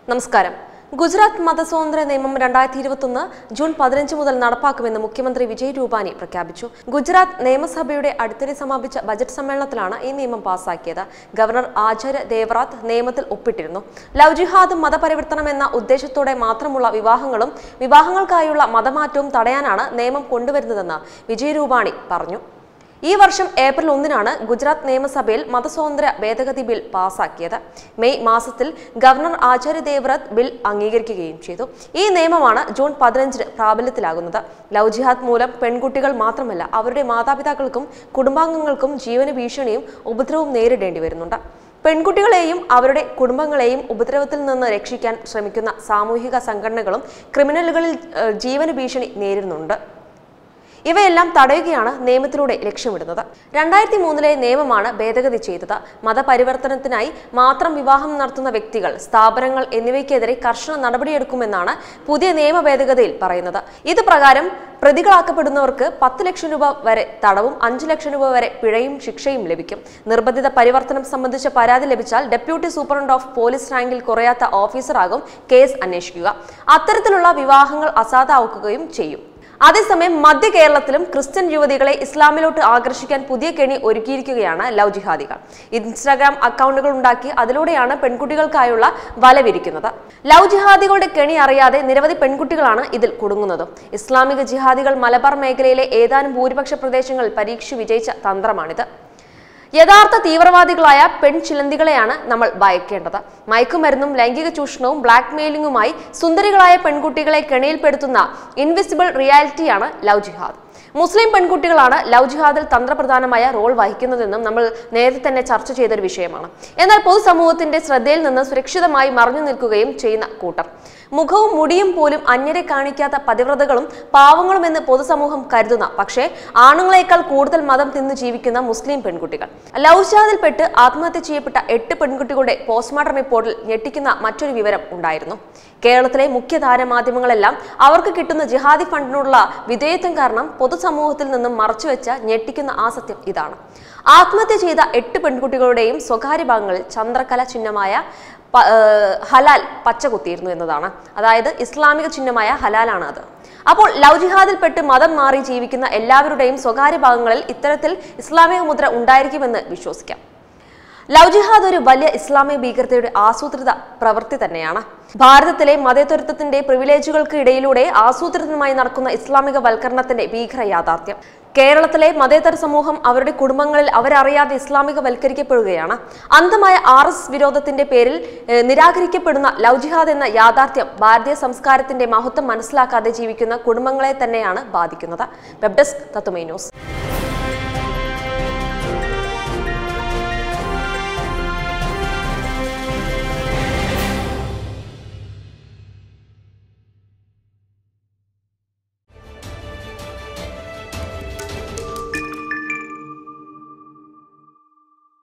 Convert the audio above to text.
നമസ്കാരം ഗുജറാത്ത് മതസ്വാതന്ത്ര്യ നിയമം രണ്ടായിരത്തി ഇരുപത്തൊന്ന് ജൂൺ പതിനഞ്ച് മുതൽ നടപ്പാക്കുമെന്ന് മുഖ്യമന്ത്രി വിജയ് രൂപാനി പ്രഖ്യാപിച്ചു ഗുജറാത്ത് നിയമസഭയുടെ അടുത്തിടെ സമാപിച്ച ബജറ്റ് സമ്മേളനത്തിലാണ് ഈ നിയമം പാസാക്കിയത് ഗവർണർ ആചാര്യ ദേവറാത്ത് നിയമത്തിൽ ഒപ്പിട്ടിരുന്നു ലവ് ജിഹാദും മതപരിവർത്തനം എന്ന ഉദ്ദേശത്തോടെ മാത്രമുള്ള വിവാഹങ്ങളും വിവാഹങ്ങൾക്കായുള്ള മതമാറ്റവും തടയാനാണ് നിയമം കൊണ്ടുവരുന്നതെന്ന് വിജയ് രൂപാണി പറഞ്ഞു ഈ വർഷം ഏപ്രിൽ ഒന്നിനാണ് ഗുജറാത്ത് നിയമസഭയിൽ മതസ്വാതന്ത്ര്യ ഭേദഗതി ബിൽ പാസാക്കിയത് മെയ് മാസത്തിൽ ഗവർണർ ആചാര്യ ദേവ്രത് ബിൽ അംഗീകരിക്കുകയും ചെയ്തു ഈ നിയമമാണ് ജൂൺ പതിനഞ്ചിന് പ്രാബല്യത്തിലാകുന്നത് ലവ് ജിഹാദ് മൂലം പെൺകുട്ടികൾ മാത്രമല്ല അവരുടെ മാതാപിതാക്കൾക്കും കുടുംബാംഗങ്ങൾക്കും ജീവന ഭീഷണിയും ഉപദ്രവവും നേരിടേണ്ടി വരുന്നുണ്ട് പെൺകുട്ടികളെയും അവരുടെ കുടുംബങ്ങളെയും ഉപദ്രവത്തിൽ നിന്ന് രക്ഷിക്കാൻ ശ്രമിക്കുന്ന സാമൂഹിക സംഘടനകളും ക്രിമിനലുകളിൽ ഏഹ്, ജീവന ഭീഷണി നേരിടുന്നുണ്ട് ഇവയെല്ലാം തടയുകയാണ് നിയമത്തിലൂടെ ലക്ഷ്യമിടുന്നത് രണ്ടായിരത്തി മൂന്നിലെ നിയമമാണ് ഭേദഗതി ചെയ്തത് മതപരിവർത്തനത്തിനായി മാത്രം വിവാഹം നടത്തുന്ന വ്യക്തികൾ സ്ഥാപനങ്ങൾ എന്നിവയ്ക്കെതിരെ കർശന നടപടിയെടുക്കുമെന്നാണ് പുതിയ നിയമ ഭേദഗതിയിൽ പറയുന്നത് ഇത് പ്രകാരം പ്രതികളാക്കപ്പെടുന്നവർക്ക് പത്ത് ലക്ഷം രൂപ വരെ തടവും അഞ്ച് ലക്ഷം രൂപ വരെ പിഴയും ശിക്ഷയും ലഭിക്കും നിർബന്ധിത പരിവർത്തനം സംബന്ധിച്ച പരാതി ലഭിച്ചാൽ ഡെപ്യൂട്ടി സൂപ്രണ്ട് ഓഫ് പോലീസ് റാങ്കിൽ കുറയാത്ത ഓഫീസറാകും കേസ് അന്വേഷിക്കുക അത്തരത്തിലുള്ള വിവാഹങ്ങൾ അസാധാക്കുകയും ചെയ്യും അതേസമയം മധ്യ കേരളത്തിലും ക്രിസ്ത്യൻ യുവതികളെ ഇസ്ലാമിലോട്ട് ആകർഷിക്കാൻ പുതിയ കെണി ഒരുക്കിയിരിക്കുകയാണ് ലവ് ജിഹാദികൾ ഇൻസ്റ്റാഗ്രാം അക്കൗണ്ടുകൾ ഉണ്ടാക്കി അതിലൂടെയാണ് പെൺകുട്ടികൾക്കായുള്ള വല വിരിക്കുന്നത് ലവ് ജിഹാദികളുടെ കെണി അറിയാതെ നിരവധി പെൺകുട്ടികളാണ് ഇതിൽ കുടുങ്ങുന്നത് ഇസ്ലാമിക ജിഹാദികൾ മലബാർ മേഖലയിലെ ഏതാനും ഭൂരിപക്ഷ പ്രദേശങ്ങളിൽ പരീക്ഷിച്ചു വിജയിച്ച തന്ത്രമാണിത് യഥാർത്ഥ തീവ്രവാദികളായ പെൺചിലന്തികളെയാണ് നമ്മൾ ഭയക്കേണ്ടത് മയക്കുമരുന്നും ലൈംഗിക ചൂഷണവും ബ്ലാക്ക് മെയിലിംഗുമായി സുന്ദരികളായ പെൺകുട്ടികളെ കെണിയിൽപ്പെടുത്തുന്ന ഇൻവിസിബിൾ റിയാലിറ്റിയാണ് ലവ് ജിഹാദ് മുസ്ലിം പെൺകുട്ടികളാണ് ലവ് ജിഹാദിൽ തന്ത്രപ്രധാനമായ റോൾ വഹിക്കുന്നതെന്നും നമ്മൾ നേരത്തെ തന്നെ ചർച്ച ചെയ്തൊരു വിഷയമാണ് എന്നാൽ പൊതുസമൂഹത്തിന്റെ ശ്രദ്ധയിൽ നിന്ന് സുരക്ഷിതമായി മറഞ്ഞു നിൽക്കുകയും ചെയ്യുന്ന കൂട്ടർ മുഖവും മുടിയും പോലും അന്യരെ കാണിക്കാത്ത പതിവ്രതകളും പാവങ്ങളുമെന്ന് പൊതുസമൂഹം കരുതുന്ന പക്ഷേ ആണുങ്ങളെക്കാൾ കൂടുതൽ മതം തിന്നു ജീവിക്കുന്ന മുസ്ലിം പെൺകുട്ടികൾ ലവ് ജിഹാദിൽപ്പെട്ട് ആത്മഹത്യ ചെയ്യപ്പെട്ട എട്ട് പെൺകുട്ടികളുടെ പോസ്റ്റ്മോർട്ടം റിപ്പോർട്ടിൽ ഞെട്ടിക്കുന്ന മറ്റൊരു വിവരം ഉണ്ടായിരുന്നു കേരളത്തിലെ മുഖ്യധാര മാധ്യമങ്ങളെല്ലാം അവർക്ക് കിട്ടുന്ന ജിഹാദി ഫണ്ടിനുള്ള വിധേയത്വം കാരണം പൊതുസമൂഹത്തിൽ നിന്നും മറച്ചുവെച്ച ഞെട്ടിക്കുന്ന ആ സത്യം ഇതാണ് ആത്മഹത്യ ചെയ്ത എട്ട് പെൺകുട്ടികളുടെയും സ്വകാര്യ ഭാഗങ്ങളിൽ ചന്ദ്രകല ചിഹ്നമായ പ- ഏഹ് ഹലാൽ പച്ച കുത്തിയിരുന്നു എന്നതാണ് അതായത് ഇസ്ലാമിക ചിഹ്നമായ ഹലാലാണ് അത് അപ്പോൾ ലവ് ജിഹാദിൽപ്പെട്ട് മതം മാറി ജീവിക്കുന്ന എല്ലാവരുടെയും സ്വകാര്യ ഭാഗങ്ങളിൽ ഇത്തരത്തിൽ ഇസ്ലാമിക മുദ്ര ഉണ്ടായിരിക്കുമെന്ന് വിശ്വസിക്കാം ലവ് ജിഹാദ് ഒരു വലിയ ഇസ്ലാമിക ഭീകരതയുടെ ആസൂത്രിത പ്രവൃത്തി തന്നെയാണ് ഭാരതത്തിലെ മതേതരത്വത്തിന്റെ പ്രിവിലേജുകൾക്ക് ഇടയിലൂടെ ആസൂത്രിതമായി നടക്കുന്ന ഇസ്ലാമിക വൽക്കരണത്തിന്റെ ഭീകര യാഥാർത്ഥ്യം കേരളത്തിലെ മതേതര സമൂഹം അവരുടെ കുടുംബങ്ങളിൽ അവരറിയാതെ ഇസ്ലാമിക വൽക്കരിക്കപ്പെടുകയാണ് അന്ധമായ ആർ എസ് വിരോധത്തിന്റെ പേരിൽ ഏഹ്, നിരാകരിക്കപ്പെടുന്ന ലവ് ജിഹാദ് എന്ന യാഥാർത്ഥ്യം ഭാരതീയ സംസ്കാരത്തിന്റെ മഹത്വം മനസ്സിലാക്കാതെ ജീവിക്കുന്ന കുടുംബങ്ങളെ തന്നെയാണ് ബാധിക്കുന്നത് വെബ് ഡെസ്ക് തത്തുമൈ ന്യൂസ്